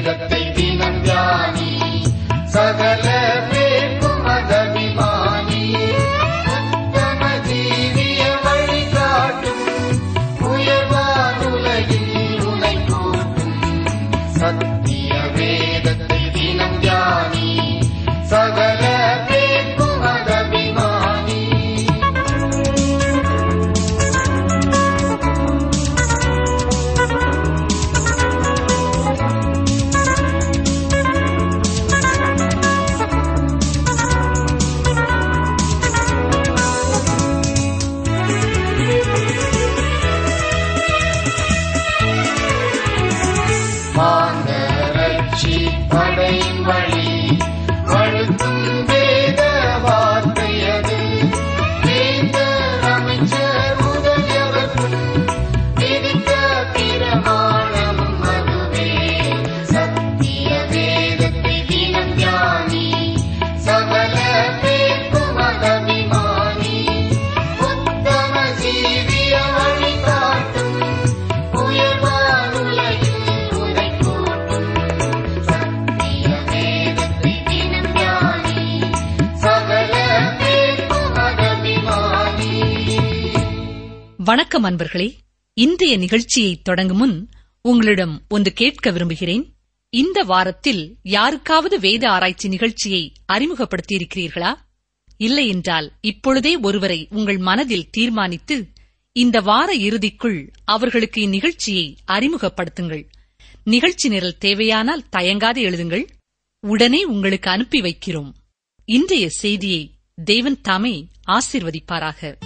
வேதத்தை தினம் தியானி சகல பேர்க்கும் அதபிமானி உத்தம ஜீவிய வழிகாட்டும் உயர்வானுலகில் உனை கூட்டும் சத்திய வேதத்தை தினம் தியானி சகல பேர்க்கும் அதபிமானி மாந்தரட்சி படையின் வழி வழுத்தும் வேத வார்த்தையது வேந்தர் அமைச்சர் முதலியவர்க்கும் விதித்த பிரமாணமும் அதுவே சத்திய வேதத்தை தினம் தியானி சகல பேர்க்கும் அதபிமானி உத்தம ஜீவிய வழிகாட்டும் உயர்வானுலகில் உனை கூட்டும் சத்திய வேதத்தை தினம் தியானி சகல பேர்க்கும் அதபிமானி வணக்கம் அன்பர்களே இன்றைய நிகழ்ச்சியை தொடங்கும் முன் உங்களிடம் ஒன்று கேட்க விரும்புகிறேன் இந்த வாரத்தில் யாருக்காவது வேத ஆராய்ச்சி நிகழ்ச்சியை அறிமுகப்படுத்தியிருக்கிறீர்களா இல்லை என்றால் இப்பொழுதே ஒருவரை உங்கள் மனதில் தீர்மானித்து இந்த வார இறுதிக்குள் அவர்களுக்கு இந்நிகழ்ச்சியை அறிமுகப்படுத்துங்கள் நிகழ்ச்சி நிரல் தேவையானால் தயங்காது எழுதுங்கள் உடனே உங்களுக்கு அனுப்பி வைக்கிறோம் இன்றைய செய்தியை தேவன் தாமே ஆசீர்வதிப்பாராக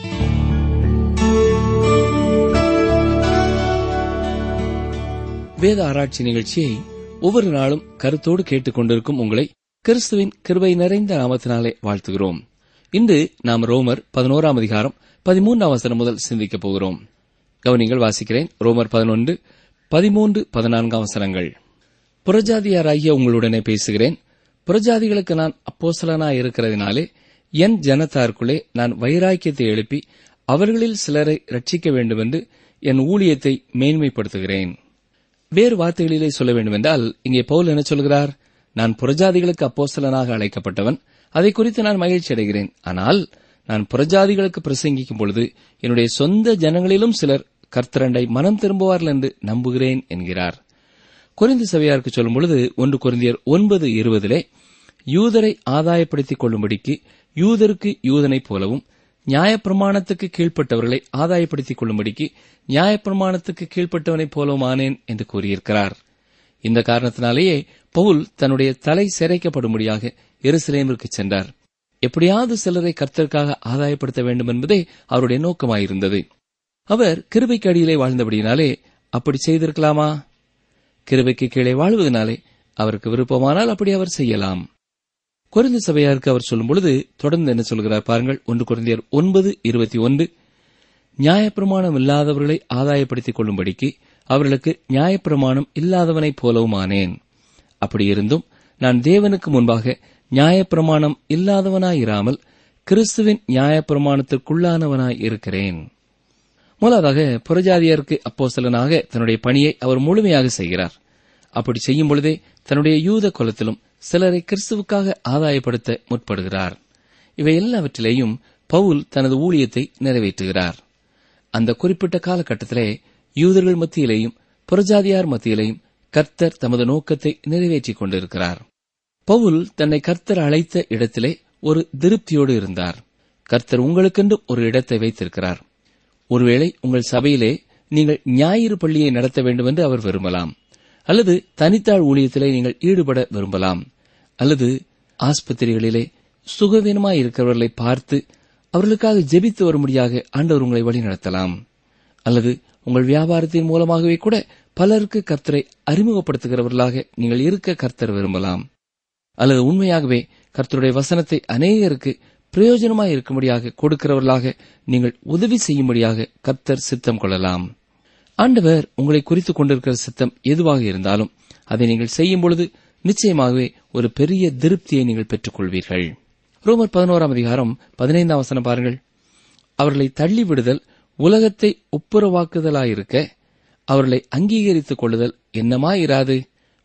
வேத ஆராய்ச்சி நிகழ்ச்சியை ஒவ்வொரு நாளும் கருத்தோடு கேட்டுக் கொண்டிருக்கும் உங்களை கிறிஸ்துவின் கிருபை நிறைந்த நாமத்தினாலே வாழ்த்துகிறோம் இன்று நாம் ரோமர் பதினோராம் அதிகாரம் பதிமூன்றாம் வசனம் முதல் சிந்திக்கப் போகிறோம் கவனிங்கள் வாசிக்கிறேன் ரோமர் பதினொன்று பதிமூன்று பதினான்காம் வசனங்கள் புறஜாதியாராகிய உங்களுடனே பேசுகிறேன் புறஜாதிகளுக்கு நான் அப்போஸ்தலனாய் இருக்கிறதினாலே என் ஜனத்தாருக்குள்ளே நான் வைராக்கியத்தை எழுப்பி அவர்களில் சிலரை ரட்சிக்க வேண்டுமென்று என் ஊழியத்தை மேன்மைப்படுத்துகிறேன் வேறு வார்த்தைகளிலே சொல்ல வேண்டுமென்றால் இங்கே பவுல் என்ன சொல்கிறார் நான் புறஜாதிகளுக்கு அப்போஸ்தலனாக அழைக்கப்பட்டவன் அதை குறித்து நான் மகிழ்ச்சி அடைகிறேன் ஆனால் நான் புறஜாதிகளுக்கு பிரசங்கிக்கும் பொழுது என்னுடைய சொந்த ஜனங்களிலும் சிலர் கர்த்தரண்டை மனம் திரும்புவார்கள் என்று நம்புகிறேன் என்கிறார் கொரிந்து சபையாருக்கு சொல்லும் பொழுது ஒன்று கொரிந்தியர் ஒன்பது இருபதிலே யூதரை ஆதாயப்படுத்திக் கொள்ளும்படிக்கு யூதருக்கு யூதனைப் போலவும் நியாயப்பிரமாணத்துக்கு கீழ்ப்பட்டவர்களை ஆதாயப்படுத்திக் கொள்ளும்படிக்கு நியாயப்பிரமாணத்துக்கு கீழ்ப்பட்டவனைப் போலவும் ஆனேன் என்று கூறியிருக்கிறார் இந்த காரணத்தினாலேயே பவுல் தன்னுடைய தலை சிறைக்கப்படும்படியாக எருசலேமிற்கு சென்றார் எப்படியாவது சிலரை கர்த்தருக்காக ஆதாயப்படுத்த வேண்டும் என்பதே அவருடைய நோக்கமாயிருந்தது அவர் கிருபைக்கு அடியிலே வாழ்ந்தபடியினாலே அப்படி செய்திருக்கலாமா கிருபைக்கு கீழே வாழ்வதனாலே அவருக்கு விருப்பமானால் அப்படி அவர் செய்யலாம் குறைந்த சபையாருக்கு அவர் சொல்லும் பொழுது தொடர்ந்து என்ன சொல்கிறார் பாருங்கள் ஒன்று குறைந்தியர் ஒன்பது இருபத்தி ஒன்று நியாயப்பிரமாணம் இல்லாதவர்களை ஆதாயப்படுத்திக் கொள்ளும்படிக்கு அவர்களுக்கு நியாயப்பிரமாணம் இல்லாதவனைப் போலவும் ஆனேன் அப்படி இருந்தும் நான் தேவனுக்கு முன்பாக நியாயப்பிரமாணம் இல்லாதவனாயிராமல் கிறிஸ்துவின் நியாயப்பிரமாணத்திற்குள்ளானவனாய் இருக்கிறேன் முதலாவதாக புறஜாதியருக்கு அப்போஸ்தலனாக தன்னுடைய பணியை அவர் முழுமையாக செய்கிறார் அப்படி செய்யும் பொழுதே தன்னுடைய யூத குலத்திலும் சிலரை கிறிஸ்துவுக்காக ஆதாயப்படுத்த முற்படுகிறார் இவை எல்லாவற்றிலேயும் பவுல் தனது ஊழியத்தை நிறைவேற்றுகிறார் அந்த குறிப்பிட்ட காலகட்டத்திலே யூதர்கள் மத்தியிலேயும் புறஜாதியார் மத்தியிலேயும் கர்த்தர் தமது நோக்கத்தை நிறைவேற்றிக் கொண்டிருக்கிறார் பவுல் தன்னை கர்த்தர் அழைத்த இடத்திலே ஒரு திருப்தியோடு இருந்தார் கர்த்தர் உங்களுக்கென்று ஒரு இடத்தை வைத்திருக்கிறார் ஒருவேளை உங்கள் சபையிலே நீங்கள் ஞாயிறு பள்ளியை நடத்த வேண்டும் என்று அவர் விரும்பலாம் அல்லது தனித்தாள் ஊழியத்திலே நீங்கள் ஈடுபட விரும்பலாம் அல்லது ஆஸ்பத்திரிகளிலே சுகவீனமாய் இருக்கிறவர்களை பார்த்து அவர்களுக்காக ஜெபித்து வரும்படியாக ஆண்டவர் உங்களை வழிநடத்தலாம் அல்லது உங்கள் வியாபாரத்தின் மூலமாகவே கூட பலருக்கு கர்த்தரை அறிமுகப்படுத்துகிறவர்களாக நீங்கள் இருக்க கர்த்தர் விரும்பலாம் அல்லது உண்மையாகவே கர்த்தருடைய வசனத்தை அநேகருக்கு பிரயோஜனமாய் இருக்கும்படியாக கொடுக்கிறவர்களாக நீங்கள் உதவி செய்யும்படியாக கர்த்தர் சித்தம் கொள்ளலாம் ஆண்டவர் உங்களை குறித்துக் கொண்டிருக்கிற சித்தம் எதுவாக இருந்தாலும் அதை நீங்கள் செய்யும் பொழுது நிச்சயமாகவே ஒரு பெரிய திருப்தியை நீங்கள் பெற்றுக் கொள்வீர்கள் ரோமர் பதினோராம் அதிகாரம் பதினைந்தாம் வசனம் பாருங்கள் அவர்களை தள்ளிவிடுதல் உலகத்தை ஒப்புரவாக்குதலாயிருக்க அவர்களை அங்கீகரித்துக் கொள்ளுதல் என்னமாயிராது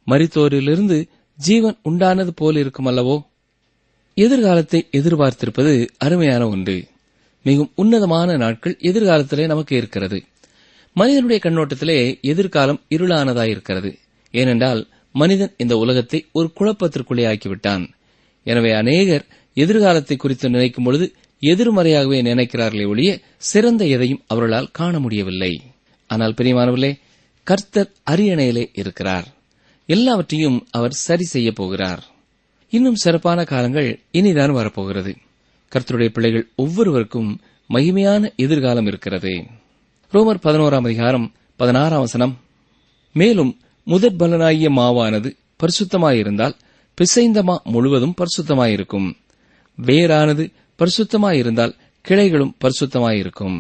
மரித்தோரிலிருந்து ஜீவன் உண்டானது போல் இருக்கும் அல்லவோ எதிர்காலத்தை எதிர்பார்த்திருப்பது அருமையான ஒன்று மிகவும் உன்னதமான நாட்கள் எதிர்காலத்திலே நமக்கு இருக்கிறது மனிதனுடைய கண்ணோட்டத்திலே எதிர்காலம் இருளானதாயிருக்கிறது ஏனென்றால் மனிதன் இந்த உலகத்தை ஒரு குழப்பத்திற்குள்ளே ஆக்கிவிட்டான் எனவே அநேகர் எதிர்காலத்தை குறித்து நினைக்கும் பொழுது எதிர்மறையாகவே நினைக்கிறார்களே ஒழிய சிறந்த எதையும் அவர்களால் காண முடியவில்லை ஆனால் பிரியமானவர்களே கர்த்தர் அரியணையிலே இருக்கிறார் எல்லாவற்றையும் அவர் சரி செய்ய போகிறார் இன்னும் சிறப்பான காலங்கள் இனிதான் வரப்போகிறது கர்த்தருடைய பிள்ளைகள் ஒவ்வொருவருக்கும் மகிமையான எதிர்காலம் இருக்கிறது ரோமர் பதினோராம் அதிகாரம் பதினாறாம் வசனம் மேலும் முதற் பலனாகிய மாவானது பரிசுத்தமாயிருந்தால் பிசைந்த மா முழுவதும் பரிசுத்தமாயிருக்கும் வேரானது பரிசுத்தமாயிருந்தால் கிளைகளும் பரிசுத்தமாயிருக்கும்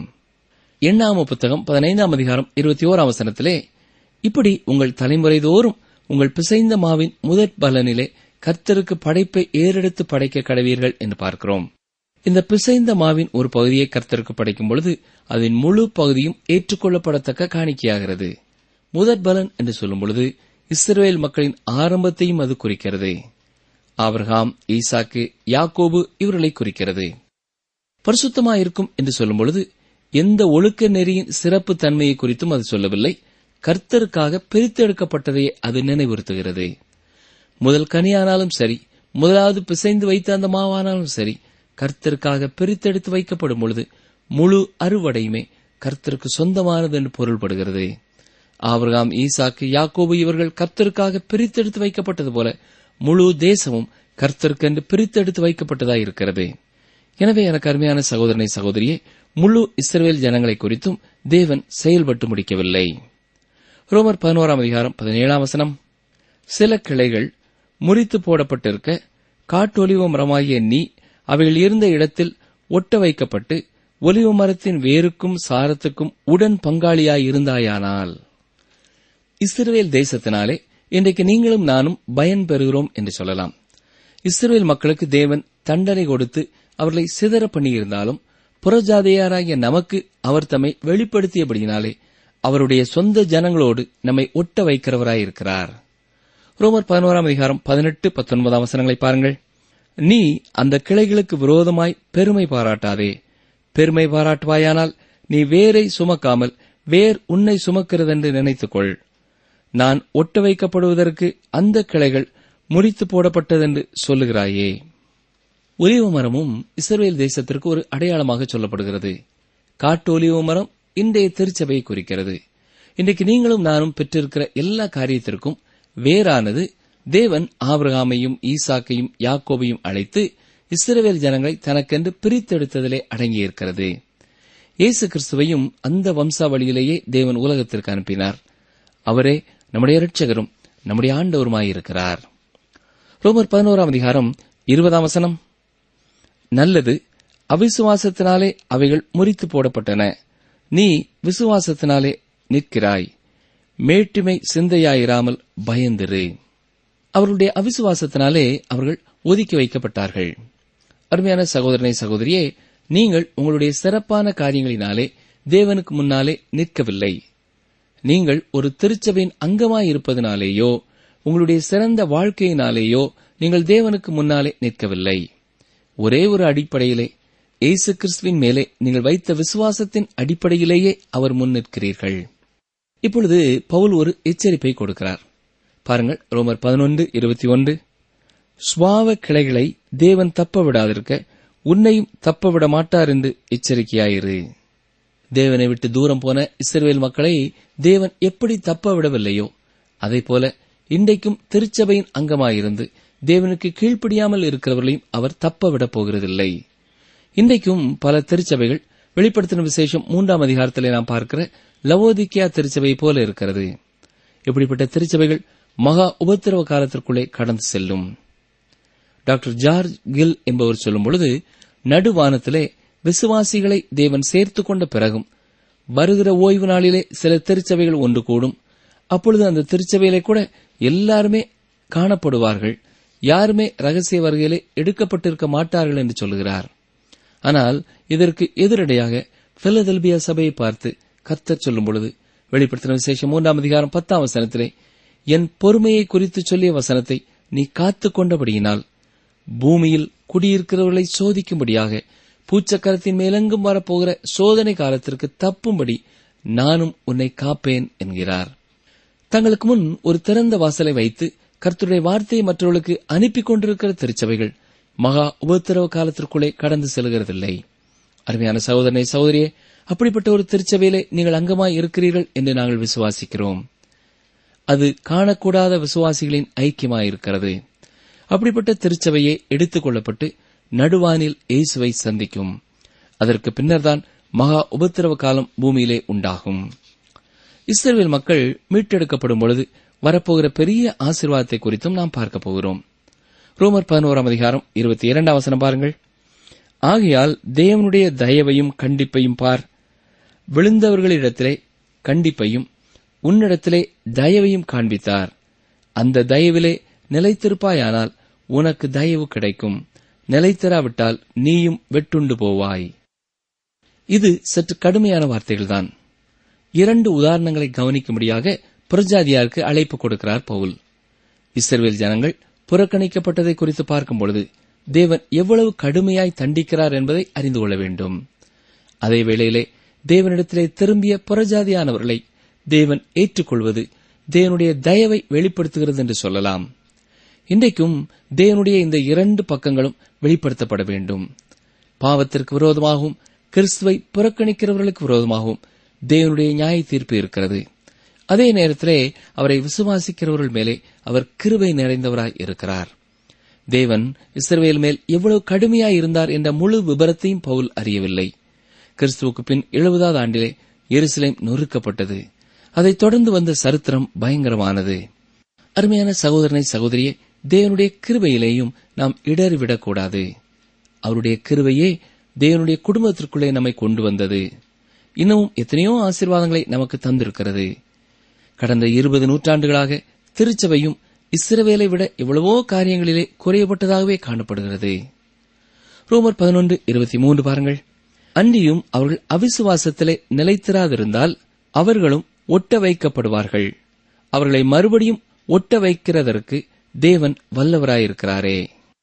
எண்ணாம புத்தகம் பதினைந்தாம் அதிகாரம் இருபத்தி ஓராம் வசனத்திலே இப்படி உங்கள் தலைமுறை தோறும் உங்கள் பிசைந்த மாவின் முதற் பலனிலே கர்த்தருக்கு படைப்பை ஏறெடுத்து படைக்க கடவீர்கள் என்று பார்க்கிறோம் இந்த பிசைந்த மாவின் ஒரு பகுதியை கர்த்தருக்கு படைக்கும் பொழுது அதன் முழு பகுதியும் ஏற்றுக்கொள்ளப்படத்தக்க காணிக்கையாகிறது முதற் பலன் என்று சொல்லும் பொழுது இஸ்ரேல் மக்களின் ஆரம்பத்தையும் அது குறிக்கிறது ஆபிரகாம் ஈசாக்கு யாக்கோபு இவர்களை குறிக்கிறது பரிசுத்தமாயிருக்கும் என்று சொல்லும் பொழுது எந்த ஒழுக்க நெறியின் சிறப்பு தன்மையை குறித்தும் அது சொல்லவில்லை கர்த்தருக்காக பிரித்தெடுக்கப்பட்டதையே அது நினைவுறுத்துகிறது முதல் கனியானாலும் சரி முதலாவது பிசைந்து வைத்த அந்த மாவானாலும் சரி கர்த்தருக்காக பிரித்தெடுத்து வைக்கப்படும் பொழுது முழு அறுவடையுமே கர்த்தருக்கு சொந்தமானது என்று பொருள்படுகிறது ஆபிரகாம் ஈசாக்கு யாக்கோபு இவர்கள் கர்த்தருக்காக பிரித்தெடுத்து வைக்கப்பட்டது போல முழு தேசமும் கர்த்தருக்கென்று பிரித்தெடுத்து வைக்கப்பட்டதாய் இருக்கிறது எனவே எனக்கு அருமையான சகோதரனை சகோதரியே முழு இஸ்ரவேல் ஜனங்களை குறித்தும் தேவன் செயல்பட்டு முடிக்கவில்லை ரோமர் பதினோராம் அதிகாரம் பதினேழாம் வசனம் சில கிளைகள் முறித்து போடப்பட்டிருக்க காட்டொலிவ மரமாகிய நீ அவைகள் இருந்த இடத்தில் ஒட்ட வைக்கப்பட்டு ஒலிவ மரத்தின் வேருக்கும் சாரத்துக்கும் உடன் பங்காளியாயிருந்தாயானால் இஸ்ரவேல் தேசத்தினாலே இன்றைக்கு நீங்களும் நானும் பயன் பெறுகிறோம் என்று சொல்லலாம் இஸ்ரவேல் மக்களுக்கு தேவன் தண்டனை கொடுத்து அவர்களை சிதற பண்ணியிருந்தாலும் புறஜாதையாராகிய நமக்கு அவர் தம்மை வெளிப்படுத்தியபடியினாலே அவருடைய சொந்த ஜனங்களோடு நம்மை ஒட்ட வைக்கிறவராயிருக்கிறார் ரோமர் பதினோராம் அதிகாரம் பதினெட்டு பத்தொன்பதாம் வசனங்களை பாருங்கள் நீ அந்த கிளைகளுக்கு விரோதமாய் பெருமை பாராட்டாதே பெருமை பாராட்டுவாயானால் நீ வேரை சுமக்காமல் வேர் உன்னை சுமக்கிறதென்று நினைத்துக்கொள் நான் ஒட்ட வைக்கப்படுவதற்கு அந்த கிளைகள் முறித்து போடப்பட்டதென்று சொல்லுகிறாயே ஒலிவ மரமும் இஸ்ரேல் தேசத்திற்கு ஒரு அடையாளமாக சொல்லப்படுகிறது காட்டு ஒலிவ மரம் இன்றைய திருச்சபையை குறிக்கிறது இன்றைக்கு நீங்களும் நானும் பெற்றிருக்கிற எல்லா காரியத்திற்கும் வேறானது தேவன் ஆபிரகாமையும் ஈசாக்கையும் யாக்கோபையும் அழைத்து இஸ்ரவேல் ஜனங்களை தனக்கென்று பிரித்தெடுத்ததிலே அடங்கியிருக்கிறது இயேசு கிறிஸ்துவையும் அந்த வம்சாவளியிலேயே தேவன் உலகத்திற்கு அனுப்பினார் அவரே நம்முடைய இரட்சகரும் நம்முடைய ஆண்டவருமாயிருக்கிறார் ரோமர் பதினோராம் அதிகாரம் இருபதாம் வசனம் நல்லது அவிசுவாசத்தினாலே அவைகள் முறித்து போடப்பட்டன நீ விசுவாசத்தினாலே நிற்கிறாய் மேட்டுமை சிந்தையாயிராமல் பயந்திரு அவர்களுடைய அவிசுவாசத்தினாலே அவர்கள் ஒதுக்கி வைக்கப்பட்டார்கள் அருமையான சகோதரனை சகோதரியே நீங்கள் உங்களுடைய சிறப்பான காரியங்களினாலே தேவனுக்கு முன்னாலே நிற்கவில்லை நீங்கள் ஒரு திருச்சபையின் அங்கமாய் இருப்பதனாலேயோ உங்களுடைய சிறந்த வாழ்க்கையினாலேயோ நீங்கள் தேவனுக்கு முன்னாலே நிற்கவில்லை ஒரே ஒரு அடிப்படையிலே இயேசு கிறிஸ்துவின் மேலே நீங்கள் வைத்த விசுவாசத்தின் அடிப்படையிலேயே அவர் முன் நிற்கிறீர்கள் இப்பொழுது பவுல் ஒரு எச்சரிப்பை கொடுக்கிறார் பாருங்கள் ரோமர் பதினொன்று இருபத்தி ஒன்று சுவாவ கிளைகளை தேவன் தப்ப விடாதிருக்க உன்னையும் தப்ப விட மாட்டார் என்று எச்சரிக்கையாயிரு தேவனை விட்டு தூரம் போன இஸ்ரவேல் மக்களை தேவன் எப்படி தப்ப விடவில்லையோ போல இன்றைக்கும் திருச்சபையின் அங்கமாயிருந்து தேவனுக்கு கீழ்ப்படியாமல் இருக்கிறவர்களையும் அவர் தப்ப விடப் போகிறதில்லை இன்றைக்கும் பல திருச்சபைகள் வெளிப்படுத்தின விசேஷம் மூன்றாம் அதிகாரத்திலே நாம் பார்க்கிற லவோதிக்கியா திருச்சபை போல இருக்கிறது இப்படிப்பட்ட திருச்சபைகள் மகா உபத்திரவ காலத்திற்குள்ளே கடந்து செல்லும் டாக்டர் ஜார்ஜ் கில் என்பவர் சொல்லும் பொழுது நடுவானத்திலே விசுவாசிகளை தேவன் சேர்த்துக் கொண்ட பிறகும் வருகிற ஓய்வு நாளிலே சில திருச்சபைகள் ஒன்று கூடும் அப்பொழுது அந்த திருச்சபையிலே கூட எல்லாருமே காணப்படுவார்கள் யாருமே ரகசிய வருகையிலே எடுக்கப்பட்டிருக்க மாட்டார்கள் என்று சொல்லுகிறார் ஆனால் இதற்கு எதிரடையாக பிலதெல்பியா சபையை பார்த்து கர்த்தர் சொல்லும் பொழுது வெளிப்படுத்தின விசேஷம் மூன்றாம் அதிகாரம் பத்தாம் வசனத்திலே என் பொறுமையை குறித்து சொல்லிய வசனத்தை நீ காத்துக் கொண்டபடியினால் பூமியில் குடியிருக்கிறவர்களை சோதிக்கும்படியாக பூச்சக்கரத்தின் மேலெங்கும் வரப்போகிற சோதனை காலத்திற்கு தப்பும்படி நானும் உன்னை காப்பேன் என்கிறார் தங்களுக்கு முன் ஒரு திறந்த வாசலை வைத்து கர்த்தருடைய வார்த்தையை மற்றவர்களுக்கு அனுப்பி கொண்டிருக்கிற திருச்சபைகள் மகா உபத்திரவ காலத்திற்குள்ளே கடந்து செல்கிறதில்லை அருமையான சகோதரனை சகோதரியே அப்படிப்பட்ட ஒரு திருச்சபையிலே நீங்கள் அங்கமாய் இருக்கிறீர்கள் என்று நாங்கள் விசுவாசிக்கிறோம் அது காணக்கூடாத விசுவாசிகளின் ஐக்கியமாயிருக்கிறது அப்படிப்பட்ட திருச்சபையே எடுத்துக் கொள்ளப்பட்டு நடுவானில் இயேசுவை சந்திக்கும் அதற்கு பின்னர்தான் மகா உபத்திரவ காலம் பூமியிலே உண்டாகும் இஸ்ரேல் மக்கள் மீட்டெடுக்கப்படும் பொழுது வரப்போகிற பெரிய ஆசீர்வாதத்தை குறித்தும் நாம் பார்க்க போகிறோம் ரோமர் பதினோராம் அதிகாரம் இருபத்தி இரண்டாம் வசனம் பாருங்கள் ஆகையால் தேவனுடைய தயவையும் கண்டிப்பையும் பார் விழுந்தவர்களிடத்திலே கண்டிப்பையும் உன்னிடத்திலே தயவையும் காண்பித்தார் அந்த தயவிலே நிலைத்திருப்பாயானால் உனக்கு தயவு கிடைக்கும் நிலைத்திராவிட்டால் நீயும் வெட்டுண்டு போவாய் இது சற்று கடுமையான வார்த்தைகள்தான் இரண்டு உதாரணங்களை கவனிக்கும்படியாக புறஜாதியாருக்கு அழைப்பு கொடுக்கிறார் பவுல் இஸ்ரவேல் ஜனங்கள் புறக்கணிக்கப்பட்டதை குறித்து பார்க்கும் பொழுது தேவன் எவ்வளவு கடுமையாய் தண்டிக்கிறார் என்பதை அறிந்து கொள்ள வேண்டும் அதே வேளையிலே தேவனிடத்திலே திரும்பிய புறஜாதியானவர்களை தேவன் ஏற்றுக்கொள்வது தேவனுடைய தயவை வெளிப்படுத்துகிறது என்று சொல்லலாம் இன்றைக்கும் தேவனுடைய இந்த இரண்டு பக்கங்களும் வெளிப்படுத்தப்பட வேண்டும் பாவத்திற்கு விரோதமாகவும் கிறிஸ்துவை புறக்கணிக்கிறவர்களுக்கு விரோதமாகவும் தேவனுடைய நியாய தீர்ப்பு இருக்கிறது அதே நேரத்திலே அவரை விசுவாசிக்கிறவர்கள் மேலே அவர் கிருபை நிறைந்தவராய் இருக்கிறார் தேவன் இஸ்ரவேல் மேல் எவ்வளவு கடுமையாய் இருந்தார் என்ற முழு விபரத்தையும் பவுல் அறியவில்லை கிறிஸ்துவுக்கு பின் எழுபதாவது ஆண்டிலே எருசலேம் நொறுக்கப்பட்டது அதைத் தொடர்ந்து வந்த சரித்திரம் பயங்கரமானது அருமையான சகோதரனை சகோதரியே தேவனுடைய கிருபையிலேயும் நாம் இடறிவிடக்கூடாது அவருடைய கிருபையே தேவனுடைய குடும்பத்திற்குள்ளே நம்மை கொண்டு வந்தது இன்னமும் எத்தனையோ ஆசீர்வாதங்களை நமக்கு தந்திருக்கிறது கடந்த இருபது நூற்றாண்டுகளாக திருச்சபையும் இஸ்ரவேலை விட எவ்வளவோ காரியங்களிலே குறையப்பட்டதாகவே காணப்படுகிறது ரோமர் பதினொன்று இருபத்தி மூன்று பாருங்கள் அன்றியும் அவர்கள் அவிசுவாசத்திலே நிலைத்திராதிருந்தால் அவர்களும் ஒட்ட வைக்கப்படுவார்கள் அவர்களை மறுபடியும் ஒட்ட வைக்கிறதற்கு தேவன் வல்லவராயிருக்கிறாரே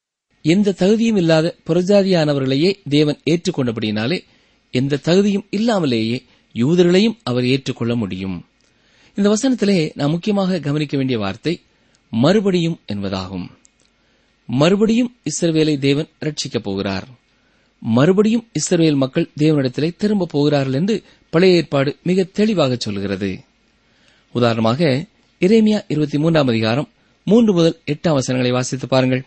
எந்த தகுதியும் இல்லாத புறஜாதியானவர்களையே தேவன் ஏற்றுக்கொண்டபடியினாலே எந்த தகுதியும் இல்லாமலேயே யூதர்களையும் அவர் ஏற்றுக்கொள்ள முடியும் இந்த வசனத்திலே நாம் முக்கியமாக கவனிக்க வேண்டிய வார்த்தை மறுபடியும் என்பதாகும் மறுபடியும் இஸ்ரவேலை தேவன் ரட்சிக்கப் போகிறார் மறுபடியும் இஸ்ரவேல் மக்கள் தேவனிடத்திலே திரும்ப போகிறார்கள் என்று பழைய ஏற்பாடு மிக தெளிவாக சொல்கிறது உதாரணமாக இரேமியா இருபத்தி மூன்றாம் அதிகாரம் மூன்று முதல் எட்டாம் வசனங்களை வாசித்து பாருங்கள்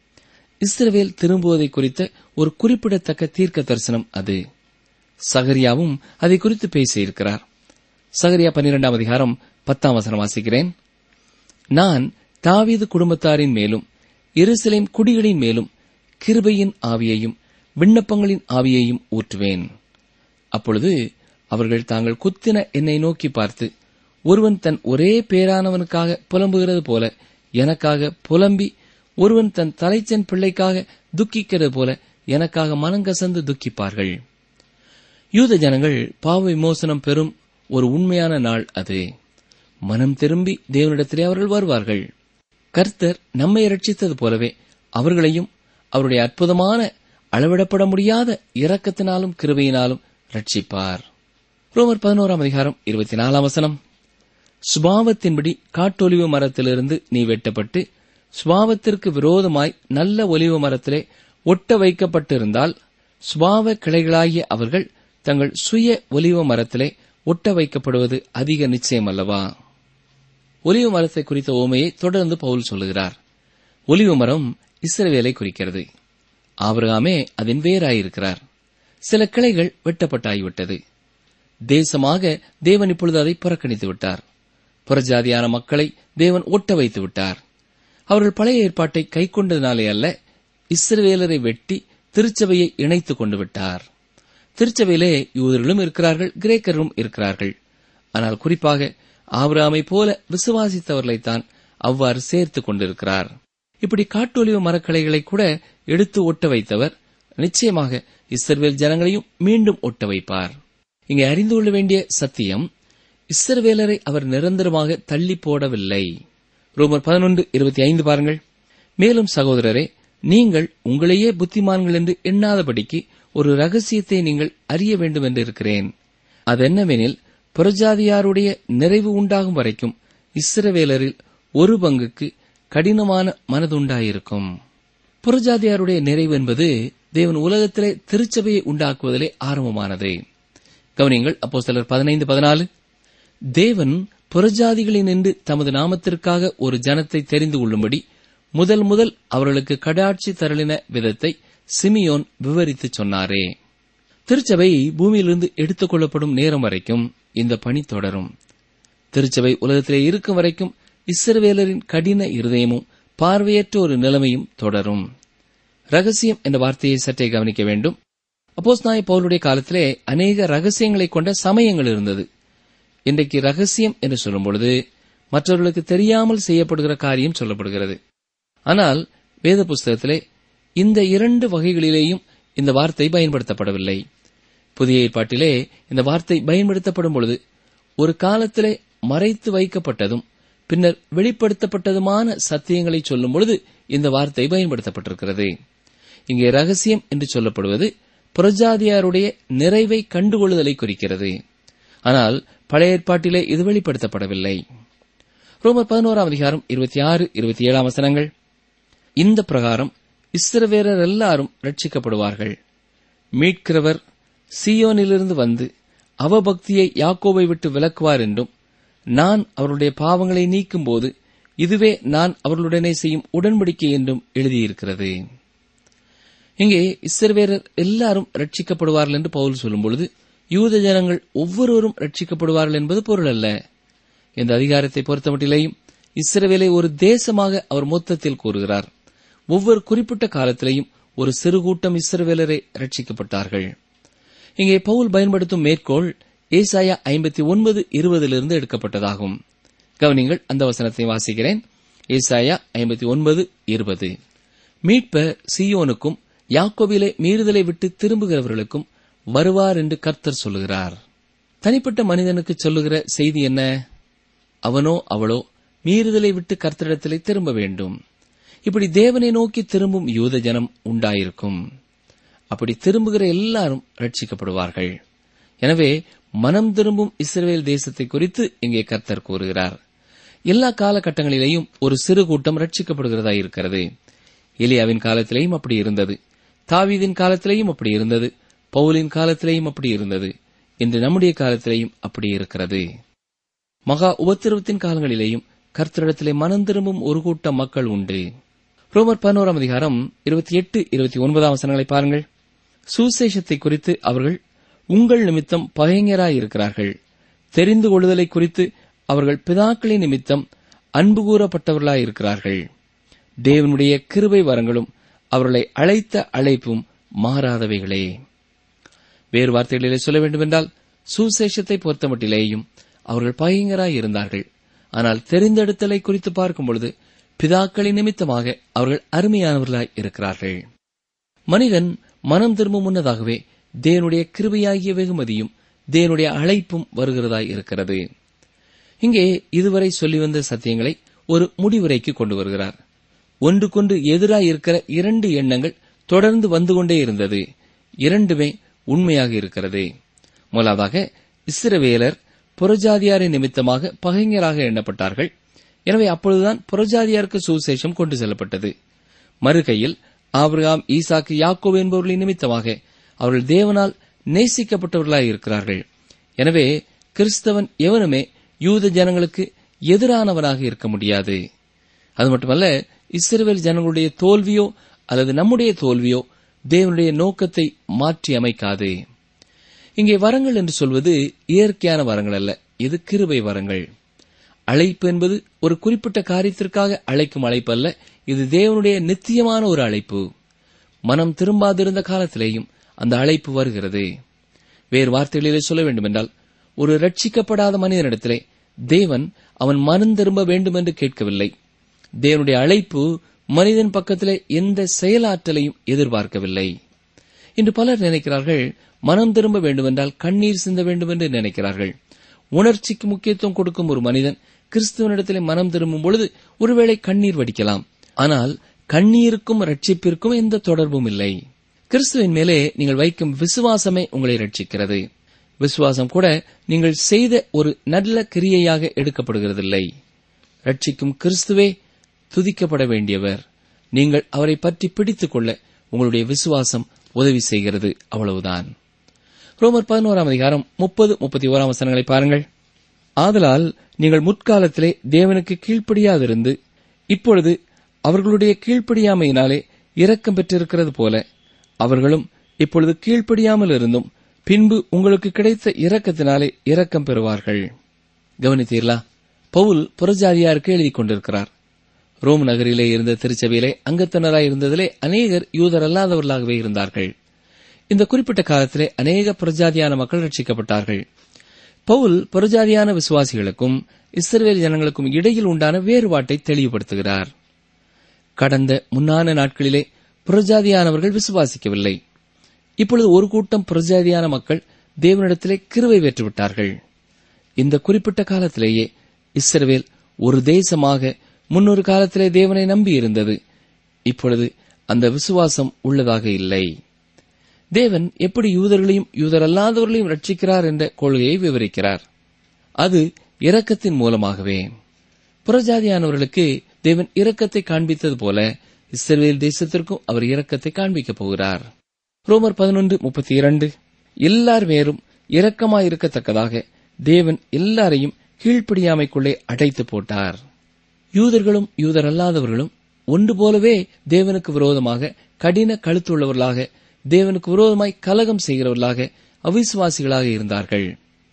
இஸ்ரவேல் திரும்புவதை குறித்த ஒரு குறிப்பிடத்தக்க தீர்க்க தரிசனம் அது சகரியாவும் அதை குறித்து பேசியிருக்கிறார் சகரியா பன்னிரெண்டாம் அதிகாரம் பத்தாம் வசனம் வாசிக்கிறேன் நான் தாவீது குடும்பத்தாரின் மேலும் எருசலேம் குடிகளின் மேலும் கிருபையின் ஆவியையும் விண்ணப்பங்களின் ஆவியையும் ஊற்றுவேன் அப்பொழுது அவர்கள் தாங்கள் குத்தின என்னை நோக்கி பார்த்து ஒருவன் தன் ஒரே பேரானவனுக்காக புலம்புகிறது போல எனக்காக புலம்பி ஒருவன் தன் தலைச்சன் பிள்ளைக்காக துக்கிக்கிறது போல எனக்காக மனங்கசந்து துக்கிப்பார்கள் யூத ஜனங்கள் பாவ விமோசனம் பெறும் ஒரு உண்மையான நாள் அது மனம் திரும்பி தேவனிடத்திலே அவர்கள் வருவார்கள் கர்த்தர் நம்மை ரட்சித்தது போலவே அவர்களையும் அவருடைய அற்புதமான அளவிடப்பட முடியாத இரக்கத்தினாலும் கிருபையினாலும் ரட்சிப்பார் ரோமர் பதினோராம் அதிகாரம் இருபத்தி நாலாம் வசனம் சுபாவத்தின்படி காட்டொலிவு மரத்திலிருந்து நீ வெட்டப்பட்டு சுபாவத்திற்கு விரோதமாய் நல்ல ஒலிவு மரத்திலே ஒட்ட வைக்கப்பட்டிருந்தால் சுபாவ கிளைகளாகிய அவர்கள் தங்கள் சுய ஒலிவ மரத்திலே ஒட்ட வைக்கப்படுவது அதிக நிச்சயம் அல்லவா ஒலிவு மரத்தை குறித்த ஓமையை தொடர்ந்து பவுல் சொல்லுகிறார் ஒலிவு மரம் இஸ்ரவேலை குறிக்கிறது ஆபிரகாமே அதன் வேராயிருக்கிறார் சில கிளைகள் வெட்டப்பட்டாகிவிட்டது தேசமாக தேவன் இப்பொழுது அதை புறக்கணித்து விட்டார் புறஜாதியான மக்களை தேவன் ஒட்ட வைத்து விட்டார் அவர்கள் பழைய ஏற்பாட்டை கைக்கொண்டதினாலே அல்ல இஸ்ரவேலரை வெட்டி திருச்சபையை இணைத்துக் கொண்டு விட்டார் திருச்சபையிலே யூதர்களும் இருக்கிறார்கள் கிரேக்கரும் இருக்கிறார்கள் ஆனால் குறிப்பாக ஆபிரகாமை போல விசுவாசித்தவர்களைத்தான் அவ்வாறு சேர்த்துக் கொண்டிருக்கிறார் இப்படி காட்டொலிவு மரக்கலைகளை கூட எடுத்து ஒட்ட வைத்தவர் நிச்சயமாக இஸ்ரவேல் ஜனங்களையும் மீண்டும் ஒட்ட வைப்பார் இங்கே அறிந்து கொள்ள வேண்டிய சத்தியம் இஸ்ரவேலரை அவர் நிரந்தரமாக தள்ளி போடவில்லை ரோமர் பதினொன்று இருபத்தி ஐந்து பாருங்கள் மேலும் சகோதரரே நீங்கள் உங்களையே புத்திமான்கள் என்று எண்ணாதபடிக்கு ஒரு ரகசியத்தை நீங்கள் அறிய வேண்டும் என்று இருக்கிறேன் அதென்னவெனில் புறஜாதியாருடைய நிறைவு உண்டாகும் வரைக்கும் இஸ்ரவேலரில் ஒரு பங்குக்கு கடினமான மனதுண்டாயிருக்கும் புறஜாதியாருடைய நிறைவு என்பது தேவன் உலகத்திலே திருச்சபையை உண்டாக்குவதிலே ஆரம்பமானது கவனியங்கள் அப்போ சிலர் பதினைந்து பதினாலு தேவன் புறஜாதிகளில் நின்று தமது நாமத்திற்காக ஒரு ஜனத்தை தெரிந்து கொள்ளும்படி முதல் முதல் அவர்களுக்கு கடாட்சி தரளின விதத்தை சிமியோன் விவரித்துச் சொன்னாரே திருச்சபை பூமியிலிருந்து எடுத்துக் கொள்ளப்படும் நேரம் வரைக்கும் இந்த பணி தொடரும் திருச்சபை உலகத்திலே இருக்கும் வரைக்கும் இஸ்ரவேலரின் கடின இருதயமும் பார்வையற்ற ஒரு நிலைமையும் தொடரும் ரகசியம் என்ற வார்த்தையை சற்றே கவனிக்க வேண்டும் அப்போஸ் நாய் பவுலுடைய காலத்திலே அநேக ரகசியங்களை கொண்ட சமயங்கள் இருந்தது இன்றைக்கு ரகசியம் என்று சொல்லும் பொழுது மற்றவர்களுக்கு தெரியாமல் செய்யப்படுகிற காரியம் சொல்லப்படுகிறது ஆனால் வேத புஸ்தகத்திலே இந்த இரண்டு வகைகளிலேயும் இந்த வார்த்தை பயன்படுத்தப்படவில்லை புதிய ஏற்பாட்டிலே இந்த வார்த்தை பயன்படுத்தப்படும் பொழுது ஒரு காலத்திலே மறைத்து வைக்கப்பட்டதும் பின்னர் வெளிப்படுத்தப்பட்டதுமான சத்தியங்களை சொல்லும் பொழுது இந்த வார்த்தை பயன்படுத்தப்பட்டிருக்கிறது இங்கே ரகசியம் என்று சொல்லப்படுவது புரஜாதியாருடைய நிறைவை கண்டுகொள்ளுதலை குறிக்கிறது ஆனால் பழைய ஏற்பாட்டிலே இது வெளிப்படுத்தப்படவில்லை ரோமர் பதினோராம் அதிகாரம் இருபத்தி ஆறு இருபத்தி ஏழாம் வசனங்கள் இந்த பிரகாரம் இஸ்ரவேரர் எல்லாரும் ரட்சிக்கப்படுவார்கள் மீட்கிறவர் சியோனிலிருந்து வந்து அவபக்தியை யாக்கோபை விட்டு விலக்குவார் என்றும் நான் அவருடைய பாவங்களை நீக்கும்போது இதுவே நான் அவர்களுடனே செய்யும் உடன்படிக்கை என்றும் எழுதியிருக்கிறது இங்கே இஸ்ரவேரர் எல்லாரும் ரட்சிக்கப்படுவார்கள் என்று பவுல் சொல்லும் பொழுது யூத ஜனங்கள் ஒவ்வொருவரும் ரட்சிக்கப்படுவார்கள் என்பது பொருள் அல்ல இந்த அதிகாரத்தை பொறுத்தமட்டிலேயும் இஸ்ரவேலை ஒரு தேசமாக அவர் மொத்தத்தில் கூறுகிறார் ஒவ்வொரு குறிப்பிட்ட காலத்திலேயும் ஒரு சிறு கூட்டம் இஸ்ரவேலரை ரட்சிக்கப்பட்டார்கள் இங்கே பவுல் பயன்படுத்தும் மேற்கோள் ஏசாயா ஐம்பத்தி ஒன்பது இருபதிலிருந்து எடுக்கப்பட்டதாகும் கவனிங்கள் அந்த வசனத்தை வாசிக்கிறேன் ஏசாயா ஐம்பத்தி ஒன்பது இருபது மீட்பர் சியோனுக்கும் யாக்கோபிலே மீறுதலை விட்டு திரும்புகிறவர்களுக்கும் வருவார் என்று கர்த்தர் சொல்லுகிறார் தனிப்பட்ட மனிதனுக்கு சொல்லுகிற செய்தி என்ன அவனோ அவளோ மீறுதலை விட்டு கர்த்தரிடத்திலே திரும்ப வேண்டும் இப்படி தேவனை நோக்கி திரும்பும் யூத ஜனம் உண்டாயிருக்கும் அப்படி திரும்புகிற எல்லாரும் ரட்சிக்கப்படுவார்கள் எனவே மனம் திரும்பும் இஸ்ரேல் தேசத்தை குறித்து இங்கே கர்த்தர் கூறுகிறார் எல்லா காலகட்டங்களிலேயும் ஒரு சிறு கூட்டம் ரட்சிக்கப்படுகிறதா இருக்கிறது எலியாவின் காலத்திலேயும் அப்படி இருந்தது தாவீதின் காலத்திலேயும் அப்படி இருந்தது பவுலின் காலத்திலேயும் அப்படி இருந்தது இன்று நம்முடைய காலத்திலேயும் அப்படி இருக்கிறது மகா உபத்திரவத்தின் காலங்களிலேயும் கர்த்தரிடத்திலே மனம் திரும்பும் ஒரு கூட்டம் மக்கள் உண்டு ரோமர் பதினோராம் அதிகாரம் இருபத்தி எட்டு இருபத்தி ஒன்பதாம் வசனங்களை பாருங்கள் சுசேஷத்தை குறித்து அவர்கள் உங்கள் நிமித்தம் பகைஞராயிருக்கிறார்கள் தெரிந்து கொள்ளுதலை குறித்து அவர்கள் பிதாக்களின் நிமித்தம் அன்பு கூறப்பட்டவர்களாயிருக்கிறார்கள் தேவனுடைய கிருபை வரங்களும் அவர்களை அழைத்த அழைப்பும் மாறாதவைகளே வேறு வார்த்தைகளிலே சொல்ல வேண்டுமென்றால் சுசேஷத்தை பொறுத்தமட்டிலேயும் அவர்கள் பகைஞராய் இருந்தார்கள் ஆனால் தெரிந்தெடுத்தலை குறித்து பார்க்கும் பொழுது பிதாக்களின் நிமித்தமாக அவர்கள் அருமையானவர்களாய் இருக்கிறார்கள் மனிதன் மனம் திரும்பும் முன்னதாகவே தேவனுடைய கிருபையாகிய வெகுமதியும் தேவனுடைய அழைப்பும் வருகிறதாய் இருக்கிறது இங்கே இதுவரை சொல்லி வந்த சத்தியங்களை ஒரு முடிவுரைக்கு கொண்டு வருகிறார் ஒன்றுக்கொன்று எதிராய் இருக்கிற இரண்டு எண்ணங்கள் தொடர்ந்து வந்து கொண்டே இருந்தது இரண்டுமே உண்மையாக இருக்கிறது முதலாவதாக இஸ்ரவேலர் புறஜாதியாரின் நிமித்தமாக பகைஞராக எண்ணப்பட்டார்கள் எனவே அப்பொழுதுதான் புறஜாதியாருக்கு சுவிசேஷம் கொண்டு செல்லப்பட்டது மறுகையில் ஆபிரகாம் ஈசாக்கு யாக்கோப் என்பவர்களின் நிமித்தமாக அவர்கள் தேவனால் நேசிக்கப்பட்டவர்களாய் இருக்கிறார்கள் எனவே கிறிஸ்தவன் எவனுமே யூத ஜனங்களுக்கு எதிரானவனாக இருக்க முடியாது அது மட்டுமல்ல இஸ்ரேல் ஜனங்களுடைய தோல்வியோ அல்லது நம்முடைய தோல்வியோ தேவனுடைய நோக்கத்தை மாற்றி அமைக்காது இங்கே வரங்கள் என்று சொல்வது இயற்கையான வரங்கள் அல்ல இது கிருபை வரங்கள் அழைப்பு என்பது ஒரு குறிப்பிட்ட காரியத்திற்காக அழைக்கும் அழைப்பு அல்ல இது தேவனுடைய நித்தியமான ஒரு அழைப்பு மனம் திரும்பாதிருந்த காலத்திலேயும் அந்த அழைப்பு வருகிறது வேறு வார்த்தைகளிலே சொல்ல வேண்டுமென்றால் ஒரு ரட்சிக்கப்படாத மனிதனிடத்திலே தேவன் அவன் மனம் திரும்ப வேண்டும் என்று கேட்கவில்லை தேவனுடைய அழைப்பு மனிதன் பக்கத்திலே எந்த செயலாற்றலையும் எதிர்பார்க்கவில்லை இன்று பலர் நினைக்கிறார்கள் மனம் திரும்ப வேண்டுமென்றால் கண்ணீர் சிந்த வேண்டும் என்று நினைக்கிறார்கள் உணர்ச்சிக்கு முக்கியத்துவம் கொடுக்கும் ஒரு மனிதன் கிறிஸ்துவனிடத்திலே மனம் திரும்பும் பொழுது ஒருவேளை கண்ணீர் வடிக்கலாம் ஆனால் கண்ணீருக்கும் ரட்சிப்பிற்கும் எந்த தொடர்பும் இல்லை கிறிஸ்துவின் மேலே நீங்கள் வைக்கும் விசுவாசமே உங்களை ரட்சிக்கிறது விசுவாசம் கூட நீங்கள் செய்த ஒரு நல்ல கிரியையாக எடுக்கப்படுகிறதில்லை ரட்சிக்கும் கிறிஸ்துவே துதிக்கப்பட வேண்டியவர் நீங்கள் அவரை பற்றி பிடித்துக் கொள்ள உங்களுடைய விசுவாசம் உதவி செய்கிறது அவ்வளவுதான் ரோமர் பதினோராம் அதிகாரம் முப்பது முப்பத்தி ஓராம் வசனங்களை பாருங்கள் ஆதலால் நீங்கள் முற்காலத்திலே தேவனுக்கு கீழ்ப்படியாதிருந்து இப்பொழுது அவர்களுடைய கீழ்ப்படியாமையினாலே இரக்கம் பெற்றிருக்கிறது போல அவர்களும் இப்பொழுது கீழ்ப்படியாமல் இருந்தும் பின்பு உங்களுக்கு கிடைத்த இரக்கத்தினாலே இரக்கம் பெறுவார்கள் கவனித்தீர்களா பவுல் புறஜாதியாருக்கு எழுதிக் கொண்டிருக்கிறார் ரோம் நகரிலே இருந்த திருச்சபையிலே அங்கத்தினராய் இருந்ததிலே அநேகர் யூதர் அல்லாதவர்களாகவே இருந்தார்கள் இந்த குறிப்பிட்ட காலத்திலே அநேக புறஜாதியான மக்கள் ரட்சிக்கப்பட்டார்கள் பவுல் புறஜாதியான விசுவாசிகளுக்கும் இஸ்ரவேல் ஜனங்களுக்கும் இடையில் உண்டான வேறுபாட்டை தெளிவுபடுத்துகிறார் கடந்த முன்னான நாட்களிலே புறஜாதியானவர்கள் விசுவாசிக்கவில்லை இப்பொழுது ஒரு கூட்டம் புறஜாதியான மக்கள் தேவனிடத்திலே கிருவை பெற்றுவிட்டார்கள் இந்த குறிப்பிட்ட காலத்திலேயே இஸ்ரவேல் ஒரு தேசமாக முன்னொரு காலத்திலே தேவனை நம்பியிருந்தது இப்பொழுது அந்த விசுவாசம் உள்ளதாக இல்லை தேவன் எப்படி யூதர்களையும் யூதரல்லாதவர்களையும் ரட்சிக்கிறார் என்ற கொள்கையை விவரிக்கிறார் அது இரக்கத்தின் மூலமாகவே புறஜாதியானவர்களுக்கு தேவன் இரக்கத்தை காண்பித்தது போல இஸ்ரவேல் தேசத்திற்கும் அவர் இரக்கத்தை காண்பிக்கப் போகிறார் ரோமர் பதினொன்று முப்பத்தி இரண்டு எல்லார் மேலும் இரக்கமாயிருக்கத்தக்கதாக தேவன் எல்லாரையும் கீழ்ப்படியாமைக்குள்ளே அடைத்து போட்டார் யூதர்களும் யூதர் அல்லாதவர்களும் ஒன்று போலவே தேவனுக்கு விரோதமாக கடின கழுத்துள்ளவர்களாக தேவனுக்கு விரோதமாய் கலகம் செய்கிறவர்களாக அவிசுவாசிகளாக இருந்தார்கள்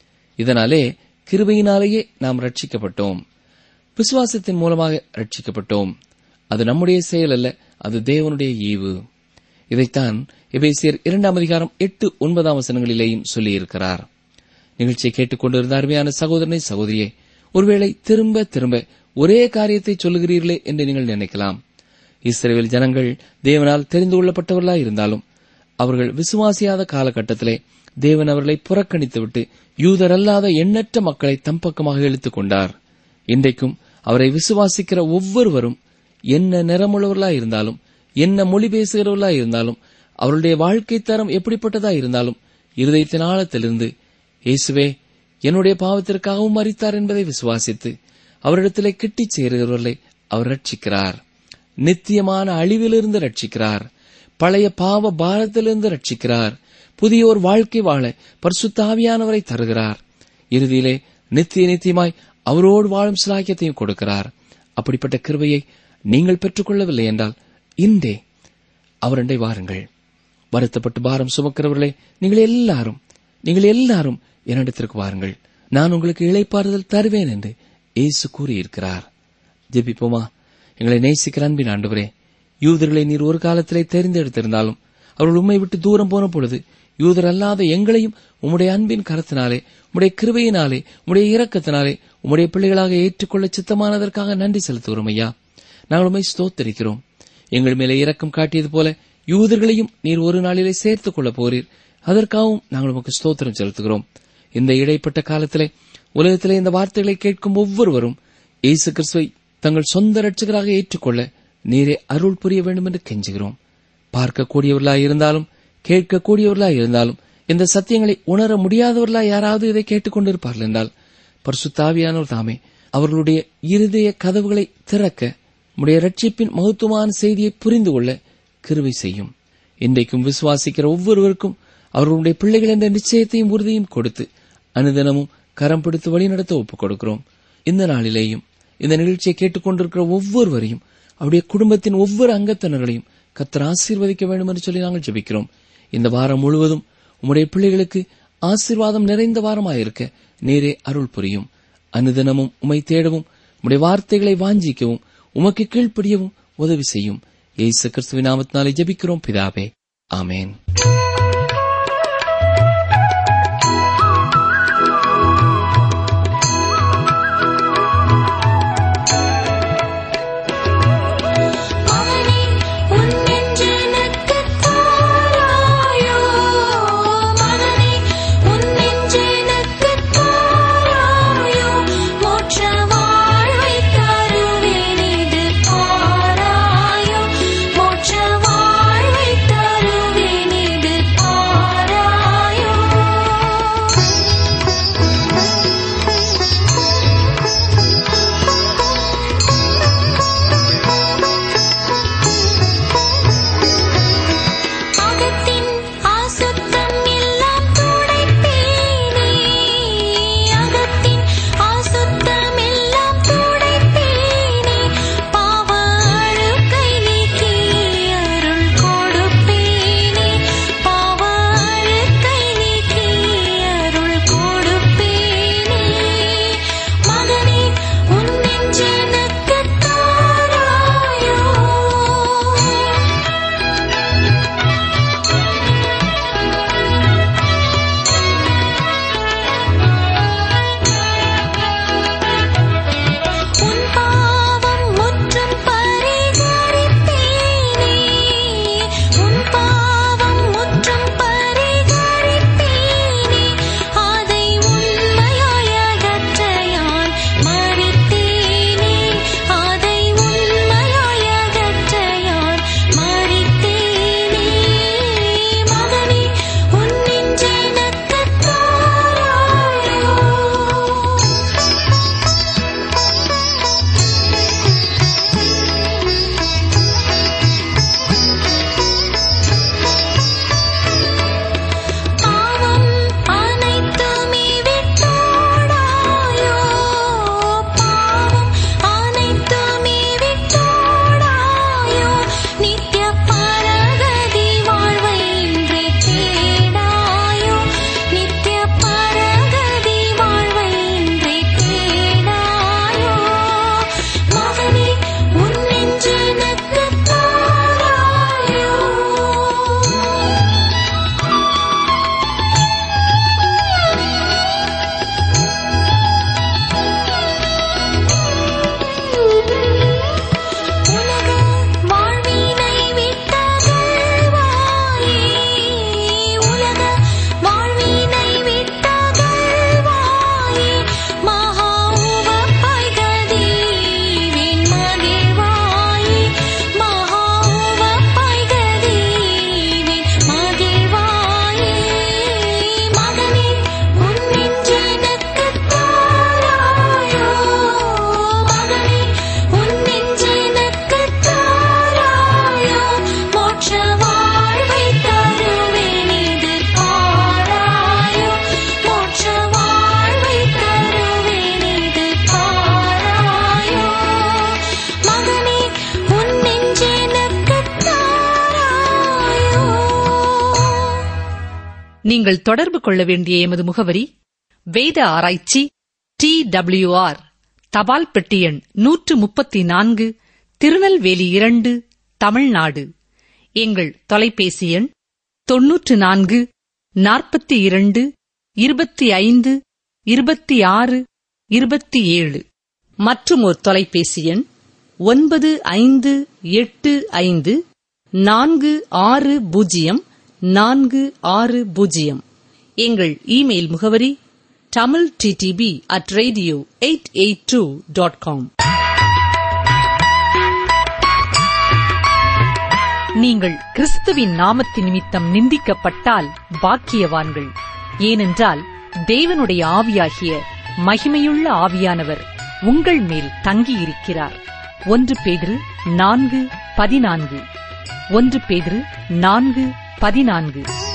இதனாலே கிருபையினாலேயே நாம் ரட்சிக்கப்பட்டோம் விசுவாசத்தின் மூலமாக ரட்சிக்கப்பட்டோம் அது நம்முடைய செயல் அல்ல அது தேவனுடைய ஈவு இதைத்தான் எபேசியர் இரண்டாம் அதிகாரம் எட்டு ஒன்பதாம் வசனங்களிலேயும் சொல்லியிருக்கிறார் நிகழ்ச்சியை கேட்டுக்கொண்டிருந்த அருமையான சகோதரனை சகோதரியே ஒருவேளை திரும்ப திரும்ப ஒரே காரியத்தை சொல்லுகிறீர்களே என்று நீங்கள் நினைக்கலாம் இஸ்ரேல் ஜனங்கள் தேவனால் தெரிந்து கொள்ளப்பட்டவர்களாய் இருந்தாலும் அவர்கள் விசுவாசியாத காலகட்டத்திலே தேவன் அவர்களை புறக்கணித்துவிட்டு யூதரல்லாத எண்ணற்ற மக்களை தம் பக்கமாக இழுத்துக் கொண்டார் இன்றைக்கும் அவரை விசுவாசிக்கிற ஒவ்வொருவரும் என்ன நிறமுள்ளவர்களாய் இருந்தாலும் என்ன மொழி பேசுகிறவர்களாய் இருந்தாலும் அவருடைய வாழ்க்கை தரம் எப்படிப்பட்டதாய் இருந்தாலும் இருதயத்தின் ஆழத்திலிருந்து இயேசுவே என்னுடைய பாவத்திற்காகவும் மறித்தார் என்பதை விசுவாசித்து அவரிடத்திலே கிட்டிச் சேருகிறவர்களை அவர் ரட்சிக்கிறார் நித்தியமான அழிவிலிருந்து ரட்சிக்கிறார் பழைய பாவ பாரத்திலிருந்து ரட்சிக்கிறார் புதிய ஒரு வாழ்க்கை வாழ பரிசுத்தாவியானவரை தருகிறார் இறுதியிலே நித்திய நித்தியமாய் அவரோடு வாழும் சிலாக்கியத்தையும் கொடுக்கிறார் அப்படிப்பட்ட கிருபையை நீங்கள் பெற்றுக்கொள்ளவில்லை என்றால் இன்றே அவரண்டை வாருங்கள் வருத்தப்பட்டு பாரம் சுமக்கிறவர்களே நீங்கள் எல்லாரும் நீங்கள் எல்லாரும் என்னிடத்திற்கு வாருங்கள் நான் உங்களுக்கு இளைப்பாறுதல் தருவேன் என்று இயேசு கூறியிருக்கிறார் ஜெபிப்போமா எங்களை நேசிக்கிற அன்பின் ஆண்டவரே யூதர்களை நீர் ஒரு காலத்திலே தெரிந்தெடுத்திருந்தாலும் அவர்கள் உண்மை விட்டு தூரம் போன பொழுது யூதர் அல்லாத எங்களையும் உம்முடைய அன்பின் கரத்தினாலே உம்முடைய கிருபையினாலே உம்முடைய இரக்கத்தினாலே உம்முடைய பிள்ளைகளாக ஏற்றுக்கொள்ள சித்தமானதற்காக நன்றி செலுத்துகிறோம் ஐயா நாங்கள் உண்மை ஸ்தோத்தரிக்கிறோம் எங்கள் மேலே இரக்கம் காட்டியது போல யூதர்களையும் நீர் ஒரு நாளிலே சேர்த்துக் கொள்ள போறீர் அதற்காகவும் நாங்கள் உமக்கு ஸ்தோத்திரம் செலுத்துகிறோம் இந்த இடைப்பட்ட காலத்திலே உலகத்திலே இந்த வார்த்தைகளை கேட்கும் ஒவ்வொருவரும் இயேசு கிறிஸ்துவை தங்கள் சொந்த ரட்சகராக ஏற்றுக்கொள்ள நீரே அருள் புரிய வேண்டும் என்று கெஞ்சுகிறோம் பார்க்கக்கூடியவர்களாய் இருந்தாலும் கேட்கக்கூடியவர்களாய் இருந்தாலும் இந்த சத்தியங்களை உணர முடியாதவர்களாய் யாராவது இதை கேட்டுக்கொண்டிருப்பார்கள் என்றால் பரிசுத்தாவியானவர் தாமே அவர்களுடைய இருதய கதவுகளை திறக்க உடைய ரட்சிப்பின் மகத்துவமான செய்தியை புரிந்து கொள்ள கிருவை செய்யும் இன்றைக்கும் விசுவாசிக்கிற ஒவ்வொருவருக்கும் அவர்களுடைய பிள்ளைகள் என்ற நிச்சயத்தையும் உறுதியும் கொடுத்து அனுதினமும் கரம் பிடித்து வழிநடத்த ஒப்புக் கொடுக்கிறோம் இந்த நாளிலேயும் இந்த நிகழ்ச்சியை கேட்டுக்கொண்டிருக்கிற ஒவ்வொருவரையும் அவருடைய குடும்பத்தின் ஒவ்வொரு அங்கத்தினர்களையும் கத்தர் ஆசீர்வதிக்க வேண்டும் என்று சொல்லி நாங்கள் ஜெபிக்கிறோம் இந்த வாரம் முழுவதும் உம்முடைய பிள்ளைகளுக்கு ஆசீர்வாதம் நிறைந்த வாரமாயிருக்க நேரே அருள் புரியும் அனுதினமும் உமை தேடவும் உம்முடைய வார்த்தைகளை வாஞ்சிக்கவும் உமக்கு கீழ்ப்படியவும் உதவி செய்யும் ஏசு கிறிஸ்துவின் நாமத்தினாலே ஜெபிக்கிறோம் பிதாவே ஆமேன் அவனே உன் நெஞ்செனக்குத் தாராயோ மனனே உன் நெஞ்செனக்குத் தாராயோ மோட்ச வாழ்வை நீங்கள் தொடர்பு கொள்ள வேண்டிய எமது முகவரி வேத ஆராய்ச்சி டி டபிள்யூஆர் தபால் பெட்டி எண் நூற்று முப்பத்தி நான்கு திருநெல்வேலி இரண்டு தமிழ்நாடு எங்கள் தொலைபேசி எண் தொன்னூற்று நான்கு நாற்பத்தி இரண்டு இருபத்தி ஐந்து இருபத்தி ஆறு இருபத்தி ஏழு மற்றும் ஒரு தொலைபேசி எண் ஒன்பது ஐந்து எட்டு ஐந்து நான்கு ஆறு பூஜ்ஜியம் நான்கு ஆறு பூஜ்ஜியம் எங்கள் இமெயில் முகவரி Tamil DTP at radio eight eight two dot com நீங்கள் கிறிஸ்துவின் நாமத்தின் நிமித்தம் நிந்திக்கப்பட்டால் பாக்கியவான்கள் ஏனென்றால் தேவனுடைய ஆவியாகிய மகிமையுள்ள ஆவியானவர் உங்கள் மேல் தங்கியிருக்கிறார் ஒன்று பேதிரு நான்கு பதினான்கு ஒன்று பேதிரு நான்கு பதினான்கு